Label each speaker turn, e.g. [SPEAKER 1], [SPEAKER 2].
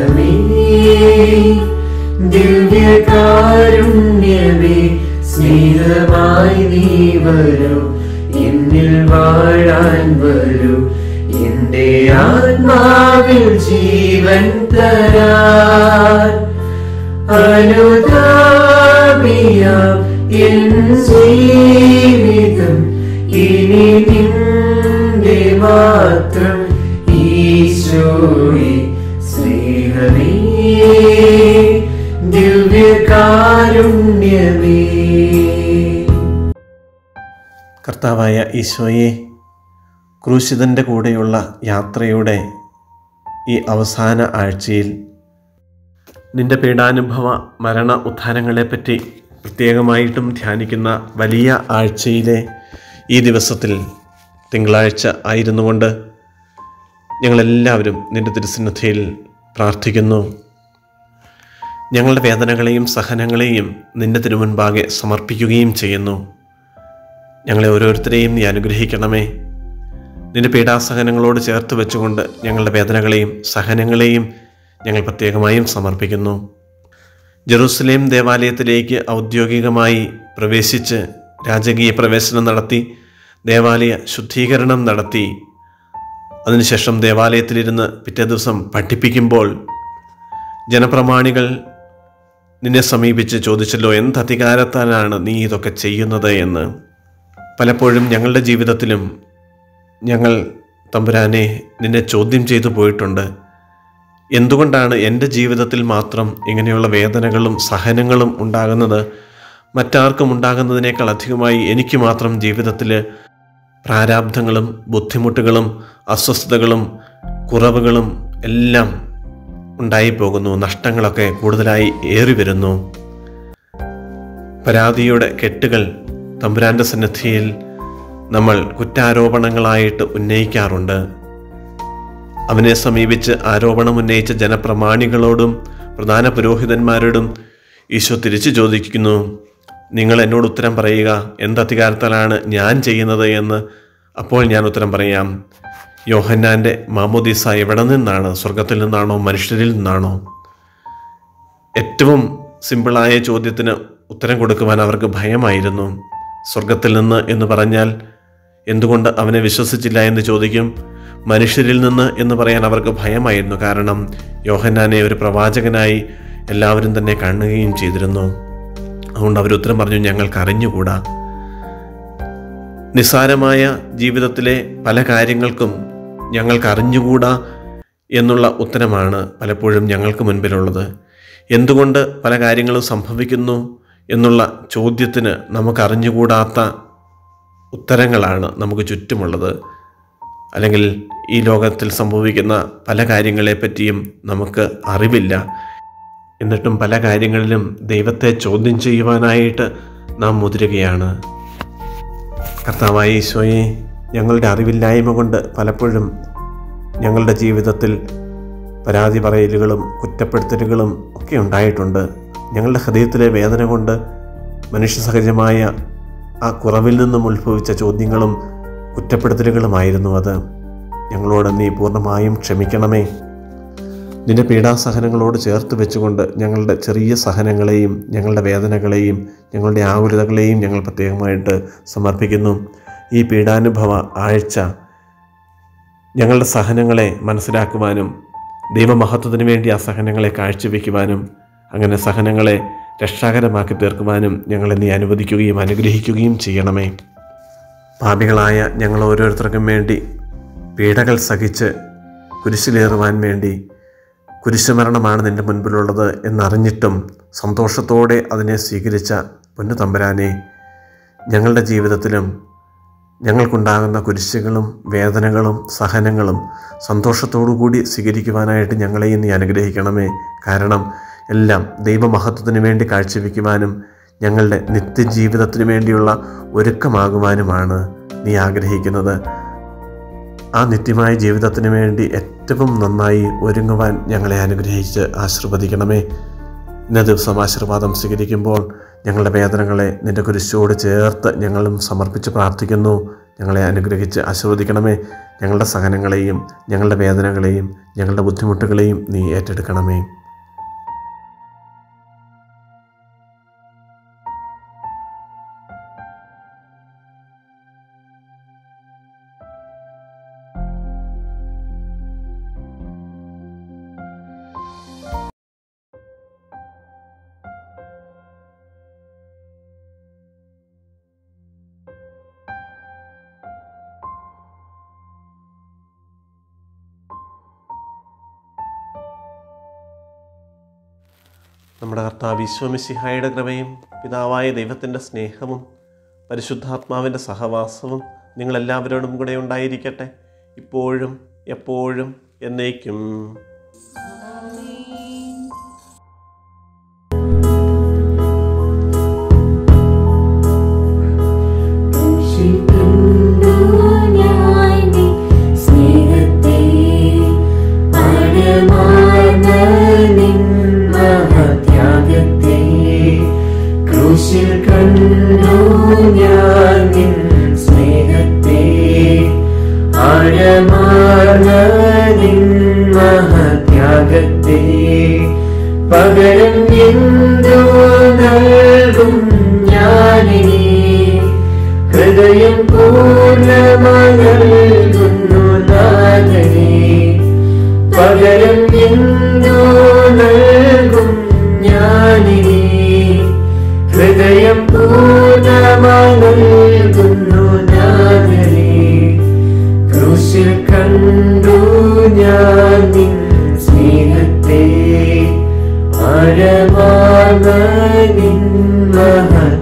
[SPEAKER 1] സ്നേഹമേ ദിവ്യകാരുണ്യമേ സ്നേഹമായി നീ വരൂ എന്നിൽ വാഴാൻ വരൂ എന്റെ ആത്മാവിൽ ജീവൻ തരാൻ അനുതാപിയാം എൻ ജീവിതം ഇനി നിന്റെ മാത്രം ഈശോയെ സ്നേഹമേ ദിവ്യകാരുണ്യമേ
[SPEAKER 2] കർത്താവായ ഈശോയെ ക്രൂശിതൻ്റെ കൂടെയുള്ള യാത്രയുടെ ഈ അവസാന ആഴ്ചയിൽ നിന്റെ പീഡാനുഭവ മരണ ഉത്ഥാനങ്ങളെപ്പറ്റി പ്രത്യേകമായിട്ടും ധ്യാനിക്കുന്ന വലിയ ആഴ്ചയിലെ ഈ ദിവസത്തിൽ തിങ്കളാഴ്ച ആയിരുന്നുകൊണ്ട് ഞങ്ങളെല്ലാവരും നിന്റെ തിരുസന്നിധിയിൽ പ്രാർത്ഥിക്കുന്നു ഞങ്ങളുടെ വേദനകളെയും സഹനങ്ങളെയും നിന്റെ തിരുമുൻപാകെ സമർപ്പിക്കുകയും ചെയ്യുന്നു ഞങ്ങളെ ഓരോരുത്തരെയും നീ അനുഗ്രഹിക്കണമേ നിന്റെ പീഡാസഹനങ്ങളോട് ചേർത്ത് വെച്ചുകൊണ്ട് ഞങ്ങളുടെ വേദനകളെയും സഹനങ്ങളെയും ഞങ്ങൾ പ്രത്യേകമായും സമർപ്പിക്കുന്നു ജെറൂസലേം ദേവാലയത്തിലേക്ക് ഔദ്യോഗികമായി പ്രവേശിച്ച് രാജകീയ പ്രവേശനം നടത്തി ദേവാലയ ശുദ്ധീകരണം നടത്തി അതിനുശേഷം ദേവാലയത്തിലിരുന്ന് പിറ്റേ ദിവസം പഠിപ്പിക്കുമ്പോൾ ജനപ്രമാണികൾ നിന്നെ സമീപിച്ച് ചോദിച്ചല്ലോ എന്ത് അധികാരത്താലാണ് നീ ഇതൊക്കെ ചെയ്യുന്നത് എന്ന് പലപ്പോഴും ഞങ്ങളുടെ ജീവിതത്തിലും ഞങ്ങൾ തമ്പുരാനെ നിന്നെ ചോദ്യം ചെയ്തു പോയിട്ടുണ്ട് എന്തുകൊണ്ടാണ് എൻ്റെ ജീവിതത്തിൽ മാത്രം ഇങ്ങനെയുള്ള വേദനകളും സഹനങ്ങളും ഉണ്ടാകുന്നത് മറ്റാർക്കും ഉണ്ടാകുന്നതിനേക്കാൾ അധികമായി എനിക്ക് മാത്രം ജീവിതത്തിൽ പ്രാരാബ്ധങ്ങളും ബുദ്ധിമുട്ടുകളും അസ്വസ്ഥതകളും കുറവുകളും എല്ലാം ഉണ്ടായിപ്പോകുന്നു നഷ്ടങ്ങളൊക്കെ കൂടുതലായി ഏറി വരുന്നു പരാതിയുടെ കെട്ടുകൾ തമ്പുരാന്റെ സന്നിധിയിൽ നമ്മൾ കുറ്റാരോപണങ്ങളായിട്ട് ഉന്നയിക്കാറുണ്ട് അവനെ സമീപിച്ച് ആരോപണം ഉന്നയിച്ച ജനപ്രമാണികളോടും പ്രധാന പുരോഹിതന്മാരോടും ഈശോ തിരിച്ചു ചോദിക്കുന്നു നിങ്ങൾ എന്നോട് ഉത്തരം പറയുക എന്ത് അധികാരത്താലാണ് ഞാൻ ചെയ്യുന്നത് എന്ന് അപ്പോൾ ഞാൻ ഉത്തരം പറയാം യോഹന്നാൻ്റെ മാമോദീസ എവിടെ നിന്നാണ് സ്വർഗത്തിൽ നിന്നാണോ മനുഷ്യരിൽ നിന്നാണോ ഏറ്റവും സിമ്പിളായ ചോദ്യത്തിന് ഉത്തരം കൊടുക്കുവാൻ അവർക്ക് ഭയമായിരുന്നു സ്വർഗത്തിൽ നിന്ന് എന്ന് പറഞ്ഞാൽ എന്തുകൊണ്ട് അവനെ വിശ്വസിച്ചില്ല എന്ന് ചോദിക്കും മനുഷ്യരിൽ നിന്ന് എന്ന് പറയാൻ അവർക്ക് ഭയമായിരുന്നു കാരണം യോഹന്നാനെ ഒരു പ്രവാചകനായി എല്ലാവരും തന്നെ കാണുകയും ചെയ്തിരുന്നു അതുകൊണ്ട് അവർ ഉത്തരം പറഞ്ഞു ഞങ്ങൾക്ക് അറിഞ്ഞുകൂടാ നിസ്സാരമായ ജീവിതത്തിലെ പല കാര്യങ്ങൾക്കും ഞങ്ങൾക്ക് അറിഞ്ഞുകൂടാ എന്നുള്ള ഉത്തരമാണ് പലപ്പോഴും ഞങ്ങൾക്ക് മുൻപിലുള്ളത് എന്തുകൊണ്ട് പല കാര്യങ്ങളും സംഭവിക്കുന്നു എന്നുള്ള ചോദ്യത്തിന് നമുക്ക് അറിഞ്ഞുകൂടാത്ത ഉത്തരങ്ങളാണ് നമുക്ക് ചുറ്റുമുള്ളത് അല്ലെങ്കിൽ ഈ ലോകത്തിൽ സംഭവിക്കുന്ന പല കാര്യങ്ങളെപ്പറ്റിയും നമുക്ക് അറിവില്ല എന്നിട്ടും പല കാര്യങ്ങളിലും ദൈവത്തെ ചോദ്യം ചെയ്യുവാനായിട്ട് നാം മുതിരുകയാണ് കർത്താവായ ഈശോയെ ഞങ്ങളുടെ അറിവില്ലായ്മ കൊണ്ട് പലപ്പോഴും ഞങ്ങളുടെ ജീവിതത്തിൽ പരാതി പറയലുകളും കുറ്റപ്പെടുത്തലുകളും ഒക്കെ ഉണ്ടായിട്ടുണ്ട് ഞങ്ങളുടെ ഹൃദയത്തിലെ വേദന കൊണ്ട് മനുഷ്യ സഹജമായ ആ കുറവിൽ നിന്നും ഉത്ഭവിച്ച ചോദ്യങ്ങളും കുറ്റപ്പെടുത്തലുകളുമായിരുന്നു അത് ഞങ്ങളോട് നീ പൂർണ്ണമായും ക്ഷമിക്കണമേ നിന്റെ പീഡാസഹനങ്ങളോട് ചേർത്ത് വെച്ചുകൊണ്ട് ഞങ്ങളുടെ ചെറിയ സഹനങ്ങളെയും ഞങ്ങളുടെ വേദനകളെയും ഞങ്ങളുടെ ആകുലതകളെയും ഞങ്ങൾ പ്രത്യേകമായിട്ട് സമർപ്പിക്കുന്നു ഈ പീഡാനുഭവ ആഴ്ച ഞങ്ങളുടെ സഹനങ്ങളെ മനസ്സിലാക്കുവാനും ദൈവമഹത്വത്തിന് വേണ്ടി ആ സഹനങ്ങളെ കാഴ്ചവെക്കുവാനും അങ്ങനെ സഹനങ്ങളെ രക്ഷാകരമാക്കി തീർക്കുവാനും ഞങ്ങളെ നീ അനുവദിക്കുകയും അനുഗ്രഹിക്കുകയും ചെയ്യണമേ പാപികളായ ഞങ്ങൾ ഓരോരുത്തർക്കും വേണ്ടി പീഡകൾ സഹിച്ച് കുരിശിലേറുവാൻ വേണ്ടി കുരിശുമരണമാണ് നിൻ്റെ മുൻപിലുള്ളത് എന്നറിഞ്ഞിട്ടും സന്തോഷത്തോടെ അതിനെ സ്വീകരിച്ച പൊന്നു തമ്പരാനെ ഞങ്ങളുടെ ജീവിതത്തിലും ഞങ്ങൾക്കുണ്ടാകുന്ന കുരിശുകളും വേദനകളും സഹനങ്ങളും സന്തോഷത്തോടുകൂടി സ്വീകരിക്കുവാനായിട്ട് ഞങ്ങളെയും നീ അനുഗ്രഹിക്കണമേ കാരണം എല്ലാം ദൈവമഹത്വത്തിന് വേണ്ടി കാഴ്ചവെക്കുവാനും ഞങ്ങളുടെ നിത്യജീവിതത്തിന് വേണ്ടിയുള്ള ഒരുക്കമാകുവാനുമാണ് നീ ആഗ്രഹിക്കുന്നത് ആ നിത്യമായ ജീവിതത്തിന് വേണ്ടി ഏറ്റവും നന്നായി ഒരുങ്ങുവാൻ ഞങ്ങളെ അനുഗ്രഹിച്ച് ആശീർവദിക്കണമേ ഇന്ന ദിവസം ആശീർവാദം സ്വീകരിക്കുമ്പോൾ ഞങ്ങളുടെ വേദനകളെ നിന്റെ കുരിശോട് ചേർത്ത് ഞങ്ങളും സമർപ്പിച്ച് പ്രാർത്ഥിക്കുന്നു ഞങ്ങളെ അനുഗ്രഹിച്ച് ആശീർവദിക്കണമേ ഞങ്ങളുടെ സഹനങ്ങളെയും ഞങ്ങളുടെ വേദനകളെയും ഞങ്ങളുടെ ബുദ്ധിമുട്ടുകളെയും നീ ഏറ്റെടുക്കണമേ നമ്മുടെ കർത്താവ് വിശ്വമിശിഹായുടെ കൃപയും പിതാവായ ദൈവത്തിൻ്റെ സ്നേഹവും പരിശുദ്ധാത്മാവിൻ്റെ സഹവാസവും നിങ്ങളെല്ലാവരോടും കൂടെ ഉണ്ടായിരിക്കട്ടെ ഇപ്പോഴും എപ്പോഴും എന്നേക്കും
[SPEAKER 3] ഞാൻ നീ സ്നേഹത്തെ പരമാർന്ന നിൻ
[SPEAKER 1] മഹത്യാഗത്തെ ക്രൂശിൽ കണ്ടു ഞാൻ നിൻ സ്നേഹത്തെ ആഴമാർന്ന നിൻ മഹത്യാഗത്തെ പകരം എന്തു നൽകും ഞാനിനി ഹൃദയം പൂർണ്ണമായി നൽകുന്നു നാഥനേ പകരം എന്തു നൽകും ഞാനിനി ഹൃദയം പൂർണ്ണമായി നൽകുന്നു നാഥനേ ക്രൂശിൽ കണ്ടു ഞാൻ നിൻ സ്നേഹത്തെ ആഴമാർന്ന നിൻ മഹ